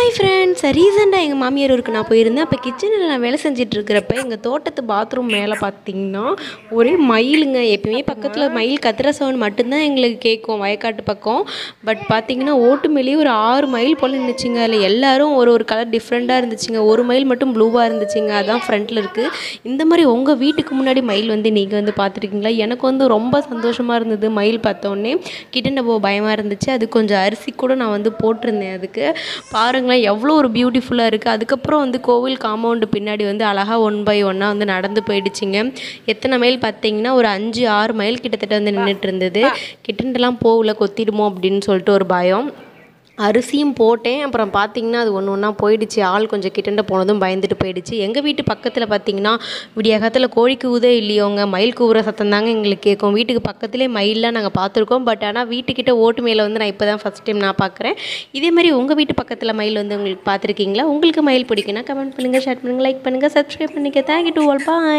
hi friends ரீசெண்டாக எங்கள் மாமியார் ஊருக்கு நான் போயிருந்தேன் அப்போ கிச்சனில் நான் வேலை செஞ்சுட்டு இருக்கிறப்ப எங்கள் தோட்டத்து பாத்ரூம் மேலே பார்த்தீங்கன்னா ஒரே மயிலுங்க எப்பயுமே பக்கத்தில் மயில் கத்துற சவுண்ட் மட்டும்தான் எங்களுக்கு கேட்கும் வயக்காட்டு பக்கம் பட் பார்த்தீங்கன்னா ஓட்டு மேலேயே ஒரு ஆறு மயில் போல் நின்றுச்சுங்க அதில் எல்லாரும் ஒரு ஒரு கலர் டிஃப்ரெண்ட்டாக இருந்துச்சுங்க ஒரு மயில் மட்டும் ப்ளூவாக இருந்துச்சுங்க அதான் ஃப்ரண்ட்டில் இருக்குது இந்த மாதிரி உங்கள் வீட்டுக்கு முன்னாடி மயில் வந்து நீங்கள் வந்து பார்த்துருக்கீங்களா எனக்கு வந்து ரொம்ப சந்தோஷமாக இருந்தது மயில் பார்த்தோன்னே கிட்டண்ட போக பயமாக இருந்துச்சு அது கொஞ்சம் அரிசி கூட நான் வந்து போட்டிருந்தேன் அதுக்கு பாருங்களேன் எவ்வளோ ஒரு பியூட்டிஃபுல்லாக இருக்குது அதுக்கப்புறம் வந்து கோவில் காம்பவுண்டு பின்னாடி வந்து அழகாக ஒன் பை ஒன்னாக வந்து நடந்து போயிடுச்சுங்க எத்தனை மைல் பார்த்தீங்கன்னா ஒரு அஞ்சு ஆறு மைல் கிட்டத்தட்ட வந்து நின்றுட்டு இருந்தது கிட்டண்டெல்லாம் போகல கொத்திடுமோ அப்படின்னு சொல்லிட்டு ஒரு பயம் அரிசியும் போட்டேன் அப்புறம் பார்த்தீங்கன்னா அது ஒன்று ஒன்றா போயிடுச்சு ஆள் கொஞ்சம் கிட்டண்ட போனதும் பயந்துட்டு போயிடுச்சு எங்கள் வீட்டு பக்கத்தில் பார்த்தீங்கன்னா விடியகாலத்தில் கோழி கூவுதே இல்லையோங்க மயில் கூவுற சத்தம் தாங்க எங்களுக்கு கேட்கும் வீட்டுக்கு பக்கத்துலேயே மயிலெலாம் நாங்கள் பார்த்துருக்கோம் பட் ஆனால் வீட்டுக்கிட்ட ஓட்டு மேலே வந்து நான் இப்போ தான் ஃபஸ்ட் டைம் நான் பார்க்குறேன் இதே மாதிரி உங்கள் வீட்டு பக்கத்தில் மயில் வந்து உங்களுக்கு பார்த்துருக்கீங்களா உங்களுக்கு மயில் பிடிக்குன்னா கமெண்ட் பண்ணுங்கள் ஷேர் பண்ணுங்கள் லைக் பண்ணுங்கள் சப்ஸ்கிரைப் பண்ணிக்க தேங்க்யூ டு ஆல் பாய்